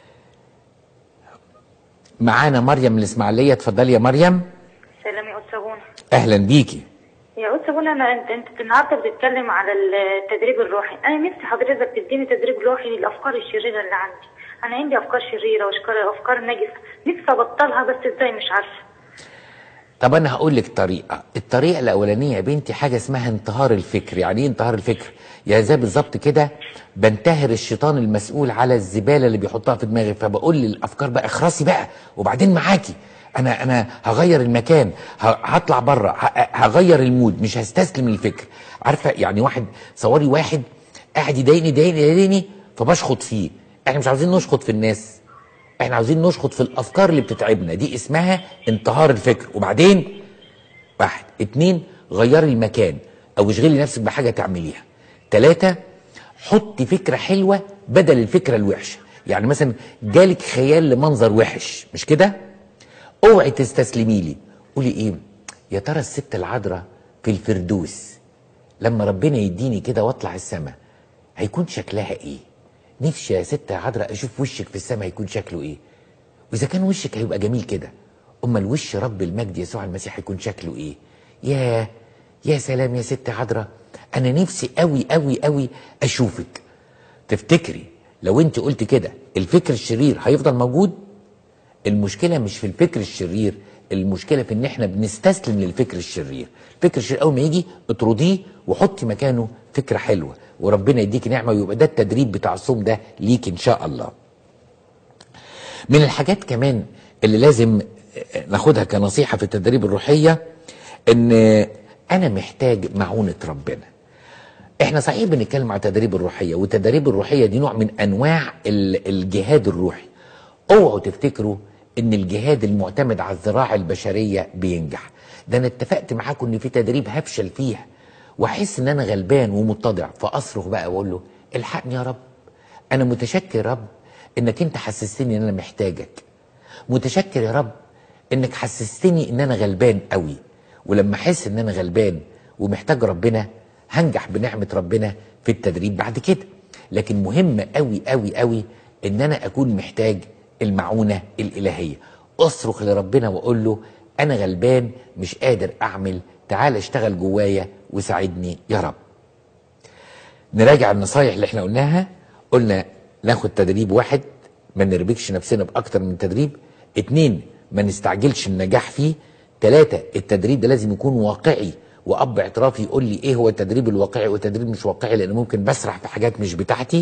معانا مريم من الاسماعيليه اتفضلي يا مريم سلام يا أستاذ بونا اهلا بيكي يا أستاذ بونا أنا أنت أنت النهارده بتتكلم على التدريب الروحي أنا نفسي حضرتك تديني تدريب روحي للأفكار الشريرة اللي عندي أنا عندي أفكار شريرة وأفكار أفكار نجسة نفسي أبطلها بس إزاي مش عارفة طب انا هقول لك طريقه الطريقه الاولانيه يا بنتي حاجه اسمها انتهار الفكر يعني ايه انتهار الفكر يعني زي بالظبط كده بنتهر الشيطان المسؤول على الزباله اللي بيحطها في دماغي فبقول للافكار بقى اخرسي بقى وبعدين معاكي انا انا هغير المكان هطلع بره هغير المود مش هستسلم للفكر عارفه يعني واحد صوري واحد قاعد يضايقني يضايقني يضايقني فبشخط فيه احنا مش عاوزين نشخط في الناس احنا عاوزين نشخط في الافكار اللي بتتعبنا دي اسمها انتهار الفكر وبعدين واحد اتنين غيري المكان او اشغلي نفسك بحاجه تعمليها تلاتة حطي فكرة حلوة بدل الفكرة الوحشة يعني مثلا جالك خيال لمنظر وحش مش كده اوعي تستسلمي لي قولي ايه يا ترى الست العذراء في الفردوس لما ربنا يديني كده واطلع السماء هيكون شكلها ايه نفسي يا ست عذراء اشوف وشك في السماء هيكون شكله ايه واذا كان وشك هيبقى جميل كده امال وش رب المجد يسوع المسيح هيكون شكله ايه ياه يا سلام يا ست عذراء انا نفسي قوي قوي قوي اشوفك تفتكري لو انت قلت كده الفكر الشرير هيفضل موجود المشكلة مش في الفكر الشرير المشكلة في ان احنا بنستسلم للفكر الشرير الفكر الشرير اول ما يجي اطرديه وحطي مكانه فكرة حلوة وربنا يديك نعمة ويبقى ده التدريب بتاع الصوم ده ليك ان شاء الله من الحاجات كمان اللي لازم ناخدها كنصيحة في التدريب الروحية ان انا محتاج معونة ربنا احنا صحيح بنتكلم على التدريب الروحية والتدريب الروحية دي نوع من انواع الجهاد الروحي اوعوا تفتكروا ان الجهاد المعتمد على الذراع البشرية بينجح ده انا اتفقت معاكم ان في تدريب هفشل فيها واحس ان انا غلبان ومتضع فاصرخ بقى واقول له الحقني يا رب انا متشكر يا رب انك انت حسستني ان انا محتاجك متشكر يا رب انك حسستني ان انا غلبان قوي ولما احس ان انا غلبان ومحتاج ربنا هنجح بنعمة ربنا في التدريب بعد كده لكن مهم قوي قوي قوي ان انا اكون محتاج المعونة الالهية اصرخ لربنا واقول له انا غلبان مش قادر اعمل تعال اشتغل جوايا وساعدني يا رب نراجع النصايح اللي احنا قلناها قلنا ناخد تدريب واحد ما نربكش نفسنا باكتر من تدريب اتنين ما نستعجلش النجاح فيه تلاتة التدريب ده لازم يكون واقعي واب اعترافي يقول لي ايه هو التدريب الواقعي والتدريب مش واقعي لان ممكن بسرح في حاجات مش بتاعتي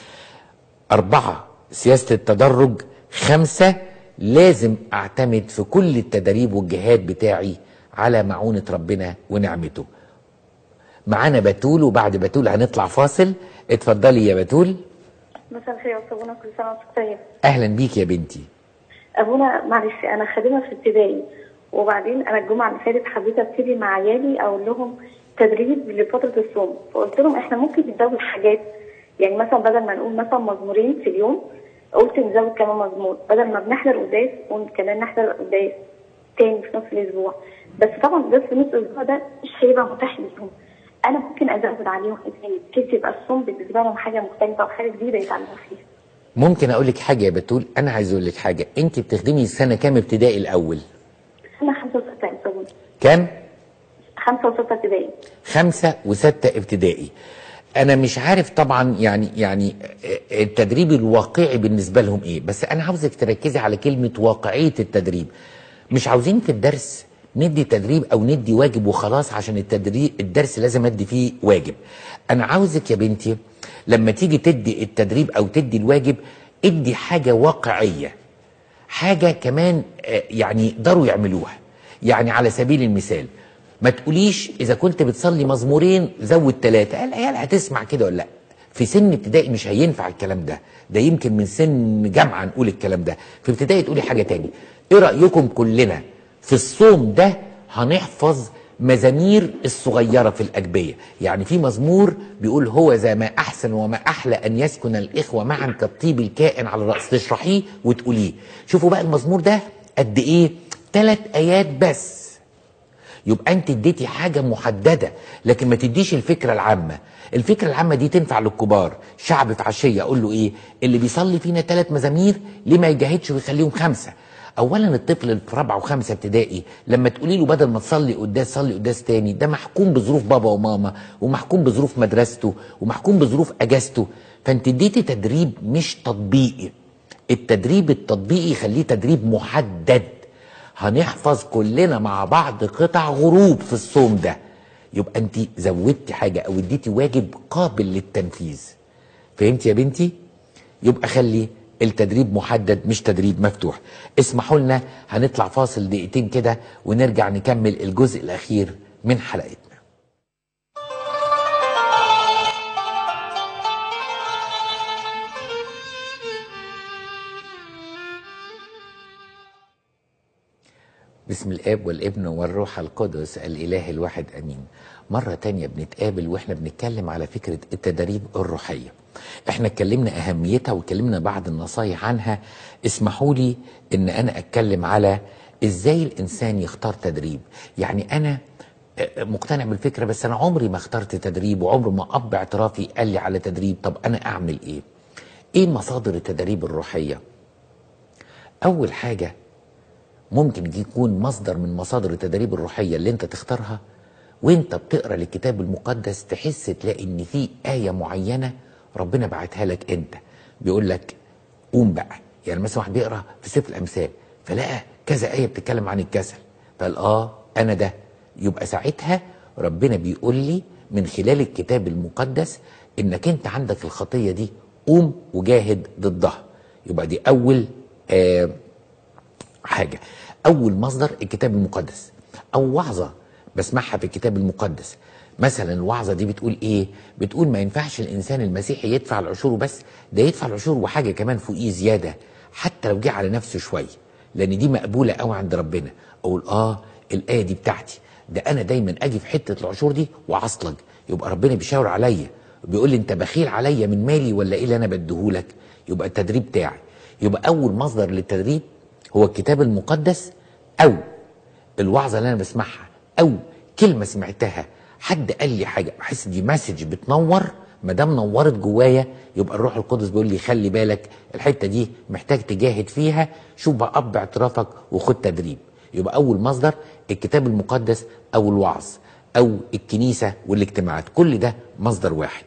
أربعة سياسة التدرج خمسة لازم أعتمد في كل التدريب والجهاد بتاعي على معونة ربنا ونعمته معانا بتول وبعد بتول هنطلع فاصل اتفضلي يا بتول مساء الخير يا أستاذ بونا كل سنة وأنت طيب أهلا بيك يا بنتي أبونا معلش أنا خادمة في ابتدائي وبعدين أنا الجمعة اللي فاتت حبيت أبتدي مع عيالي أقول لهم تدريب لفترة الصوم فقلت لهم إحنا ممكن نزود حاجات يعني مثلا بدل ما نقول مثلا مزمورين في اليوم قلت نزود كمان مزمور بدل ما بنحضر قداس قلت كمان نحضر قداس تاني في نص الاسبوع بس طبعا قداس في نص الاسبوع ده مش هيبقى متاح ليهم انا ممكن ازود عليهم ايه تاني بحيث يبقى الصوم بالنسبه لهم حاجه مختلفه وحاجه جديده يتعلموا فيها ممكن أقول لك حاجة يا بتول أنا عايز أقول لك حاجة أنت بتخدمي سنة كام ابتدائي الأول انا 95 سنه كام خمسه وسته ابتدائي خمسة وستة ابتدائي أنا مش عارف طبعا يعني يعني التدريب الواقعي بالنسبة لهم إيه بس أنا عاوزك تركزي على كلمة واقعية التدريب مش عاوزين في الدرس ندي تدريب أو ندي واجب وخلاص عشان التدريب الدرس لازم أدي فيه واجب أنا عاوزك يا بنتي لما تيجي تدي التدريب أو تدي الواجب ادي حاجة واقعية حاجة كمان آه، يعني يقدروا يعملوها يعني على سبيل المثال ما تقوليش إذا كنت بتصلي مزمورين زود ثلاثة العيال هتسمع كده ولا لا في سن ابتدائي مش هينفع الكلام ده ده يمكن من سن جامعة نقول الكلام ده في ابتدائي تقولي حاجة تاني ايه رأيكم كلنا في الصوم ده هنحفظ مزامير الصغيرة في الأجبية يعني في مزمور بيقول هو ذا ما أحسن وما أحلى أن يسكن الإخوة معا كالطيب الكائن على الرأس تشرحيه وتقوليه شوفوا بقى المزمور ده قد إيه ثلاث آيات بس يبقى انت اديتي حاجه محدده لكن ما تديش الفكره العامه الفكره العامه دي تنفع للكبار شعب في عشيه اقول له ايه اللي بيصلي فينا ثلاث مزامير ليه ما يجاهدش ويخليهم خمسه اولا الطفل اللي في رابعه وخمسه ابتدائي لما تقولي له بدل ما تصلي قداس صلي قداس تاني ده محكوم بظروف بابا وماما ومحكوم بظروف مدرسته ومحكوم بظروف اجازته فانت اديتي تدريب مش تطبيقي التدريب التطبيقي خليه تدريب محدد هنحفظ كلنا مع بعض قطع غروب في الصوم ده يبقى انت زودتي حاجه او اديتي واجب قابل للتنفيذ فهمت يا بنتي يبقى خلي التدريب محدد مش تدريب مفتوح اسمحوا لنا هنطلع فاصل دقيقتين كده ونرجع نكمل الجزء الاخير من حلقتنا بسم الاب والابن والروح القدس الاله الواحد امين مرة تانية بنتقابل واحنا بنتكلم على فكرة التدريب الروحية احنا اتكلمنا اهميتها واتكلمنا بعض النصايح عنها اسمحوا لي ان انا اتكلم على ازاي الانسان يختار تدريب يعني انا آه، مقتنع بالفكرة بس انا عمري ما اخترت تدريب وعمر ما اب اعترافي قال لي على تدريب طب انا اعمل ايه ايه مصادر التدريب الروحية اول حاجة ممكن يكون مصدر من مصادر التدريب الروحية اللي انت تختارها وانت بتقرا الكتاب المقدس تحس تلاقي ان في آية معينة ربنا بعتها لك انت بيقول لك قوم بقى يعني مثلا واحد بيقرا في سفر الامثال فلقى كذا آية بتتكلم عن الكسل فقال اه انا ده يبقى ساعتها ربنا بيقول لي من خلال الكتاب المقدس انك انت عندك الخطية دي قوم وجاهد ضدها يبقى دي اول آه حاجة أول مصدر الكتاب المقدس أو وعظة بسمعها في الكتاب المقدس مثلا الوعظة دي بتقول إيه؟ بتقول ما ينفعش الإنسان المسيحي يدفع العشور بس ده يدفع العشور وحاجة كمان فوقيه زيادة حتى لو جه على نفسه شوية لأن دي مقبولة قوي عند ربنا أقول آه الآية دي بتاعتي ده أنا دايما أجي في حتة العشور دي وأعصلج يبقى ربنا بيشاور عليا بيقول لي أنت بخيل عليا من مالي ولا إيه اللي أنا بديهولك يبقى التدريب بتاعي يبقى أول مصدر للتدريب هو الكتاب المقدس او الوعظه اللي انا بسمعها او كلمه سمعتها حد قال لي حاجه بحس دي مسج بتنور ما دام نورت جوايا يبقى الروح القدس بيقول لي خلي بالك الحته دي محتاج تجاهد فيها شوف بقى اب اعترافك وخد تدريب يبقى اول مصدر الكتاب المقدس او الوعظ او الكنيسه والاجتماعات كل ده مصدر واحد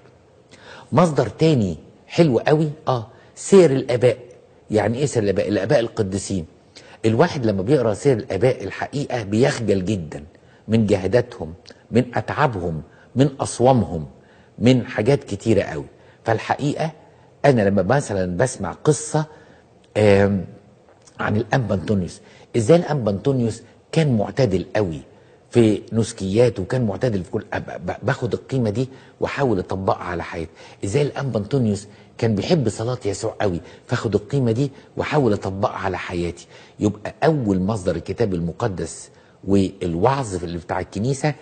مصدر تاني حلو قوي اه سير الاباء يعني ايه سير الاباء الاباء القديسين الواحد لما بيقرا سير الاباء الحقيقه بيخجل جدا من جهاداتهم من اتعابهم من اصوامهم من حاجات كتيره قوي فالحقيقه انا لما مثلا بسمع قصه آم، عن الانبا انطونيوس ازاي الانبا انطونيوس كان معتدل قوي في نسكياته وكان معتدل في كل أب- ب- باخد القيمه دي واحاول اطبقها على حياتي ازاي الانبا انطونيوس كان بيحب صلاه يسوع قوي فاخد القيمه دي واحاول اطبقها على حياتي يبقى اول مصدر الكتاب المقدس والوعظ في اللي بتاع الكنيسه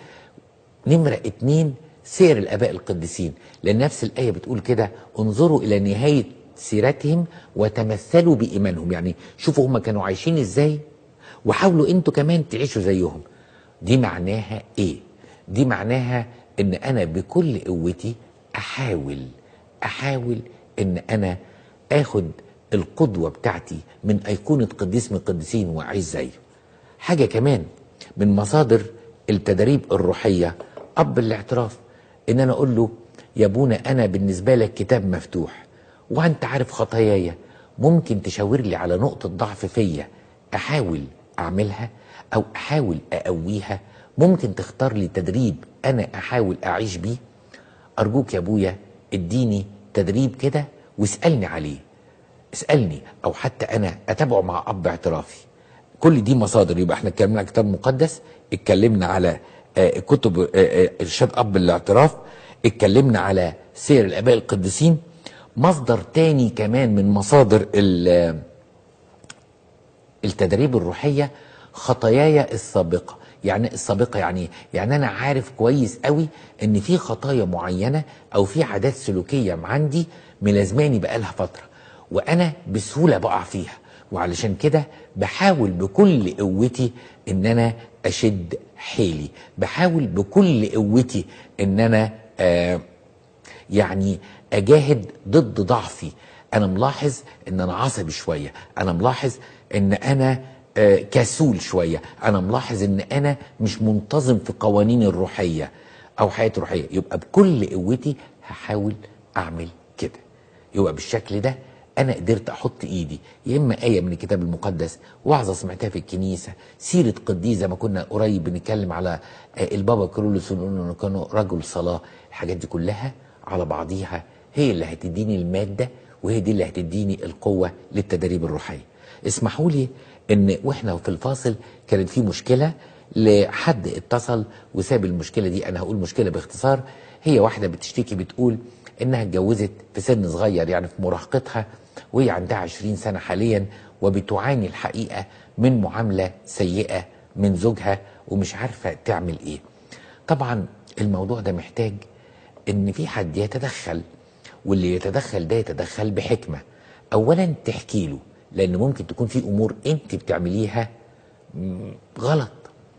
نمرة اتنين سير الآباء القديسين لأن نفس الآية بتقول كده انظروا إلى نهاية سيرتهم وتمثلوا بإيمانهم يعني شوفوا هم كانوا عايشين إزاي وحاولوا أنتوا كمان تعيشوا زيهم دي معناها إيه دي معناها إن أنا بكل قوتي أحاول أحاول إن أنا آخد القدوة بتاعتي من أيقونة قديس من القديسين وأعيش زيه حاجة كمان من مصادر التدريب الروحيه اب الاعتراف ان انا اقول له يا ابونا انا بالنسبه لك كتاب مفتوح وانت عارف خطاياي ممكن تشاور لي على نقطه ضعف فيا احاول اعملها او احاول اقويها ممكن تختار لي تدريب انا احاول اعيش بيه ارجوك يا ابويا اديني تدريب كده واسالني عليه اسالني او حتى انا اتابعه مع اب اعترافي كل دي مصادر يبقى احنا اتكلمنا على كتاب مقدس اتكلمنا على آه، كتب آه، آه، ارشاد اب الاعتراف اتكلمنا على سير الاباء القديسين مصدر تاني كمان من مصادر ال- التدريب الروحيه خطاياي السابقه يعني السابقه يعني يعني انا عارف كويس قوي ان في خطايا معينه او في عادات سلوكيه عندي ملازماني بقالها فتره وانا بسهوله بقع فيها وعلشان كده بحاول بكل قوتي ان انا اشد حيلي بحاول بكل قوتي ان انا آه يعني اجاهد ضد ضعفي انا ملاحظ ان انا عصبي شويه انا ملاحظ ان انا آه، كسول شويه انا ملاحظ ان انا مش منتظم في قوانين الروحيه او حياتي الروحيه يبقى بكل قوتي هحاول اعمل كده يبقى بالشكل ده انا قدرت احط ايدي يا اما ايه من الكتاب المقدس وعظه سمعتها في الكنيسه سيره قديس زي ما كنا قريب بنتكلم على آه، البابا كارولوس ونقول انه كان رجل صلاه الحاجات دي كلها على بعضيها هي اللي هتديني الماده وهي دي اللي هتديني القوه للتدريب الروحيه اسمحوا لي ان واحنا في الفاصل كانت في مشكله لحد اتصل وساب المشكله دي انا هقول مشكله باختصار هي واحده بتشتكي بتقول انها اتجوزت في سن صغير يعني في مراهقتها وهي عندها 20 سنه حاليا وبتعاني الحقيقه من معامله سيئه من زوجها ومش عارفه تعمل ايه. طبعا الموضوع ده محتاج ان في حد يتدخل واللي يتدخل ده يتدخل بحكمه. اولا تحكي له لان ممكن تكون في امور انت بتعمليها مم، غلط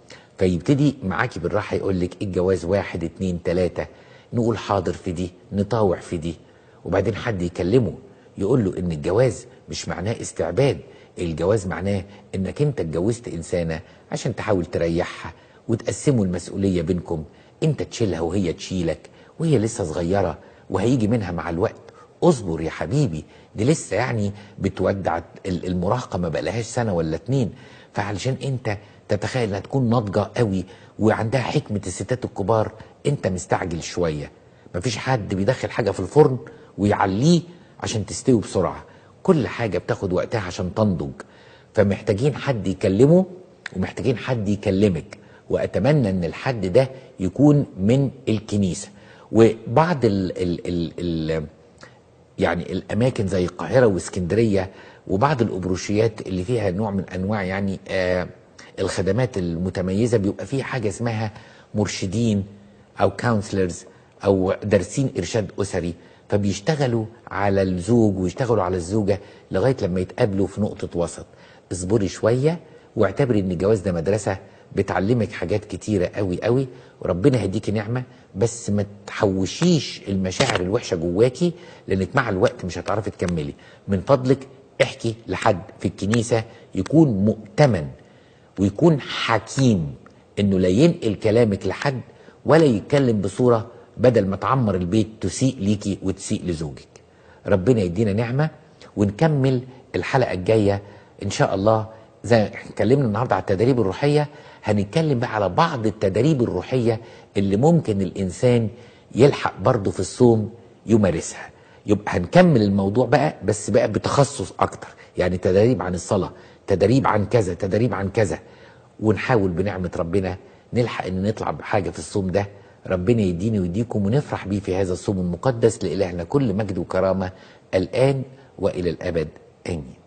فيبتدي معاكي بالراحه يقول لك الجواز واحد اتنين تلاته نقول حاضر في دي نطاوع في دي وبعدين حد يكلمه يقول له ان الجواز مش معناه استعباد الجواز معناه انك انت اتجوزت انسانه عشان تحاول تريحها وتقسموا المسؤوليه بينكم انت تشيلها وهي تشيلك وهي لسه صغيره وهيجي منها مع الوقت اصبر يا حبيبي دي لسه يعني بتودع ال- المراهقه ما بقالهاش سنه ولا اتنين فعلشان انت تتخيل انها تكون ناضجه قوي وعندها حكمه الستات الكبار انت مستعجل شويه مفيش حد بيدخل حاجه في الفرن ويعليه عشان تستوي بسرعه كل حاجه بتاخد وقتها عشان تنضج فمحتاجين حد يكلمه ومحتاجين حد يكلمك واتمنى ان الحد ده يكون من الكنيسه وبعض ال ال ال ال يعني الاماكن زي القاهره واسكندريه وبعض الابروشيات اللي فيها نوع من انواع يعني آه الخدمات المتميزه بيبقى فيه حاجه اسمها مرشدين او كونسلرز او دارسين ارشاد اسري فبيشتغلوا على الزوج ويشتغلوا على الزوجه لغايه لما يتقابلوا في نقطه وسط اصبري شويه واعتبري ان الجواز ده مدرسه بتعلمك حاجات كتيره قوي قوي وربنا هيديكي نعمه بس ما تحوشيش المشاعر الوحشه جواكي لانك مع الوقت مش هتعرفي تكملي من فضلك احكي لحد في الكنيسه يكون مؤتمن ويكون حكيم انه لا ينقل كلامك لحد ولا يتكلم بصوره بدل ما تعمر البيت تسيء ليكي وتسيء لزوجك ربنا يدينا نعمه ونكمل الحلقه الجايه ان شاء الله زي ما احنا اتكلمنا النهارده على التدريب الروحيه هنتكلم بقى على بعض التدريب الروحيه اللي ممكن الانسان يلحق برضه في الصوم يمارسها يبقى هنكمل الموضوع بقى بس بقى بتخصص اكتر يعني تدريب عن الصلاه تدريب عن كذا تدريب عن كذا ونحاول بنعمه ربنا نلحق ان نطلع بحاجه في الصوم ده ربنا يديني ويديكم ونفرح بيه في هذا الصوم المقدس لإلهنا كل مجد وكرامه الان والى الابد امين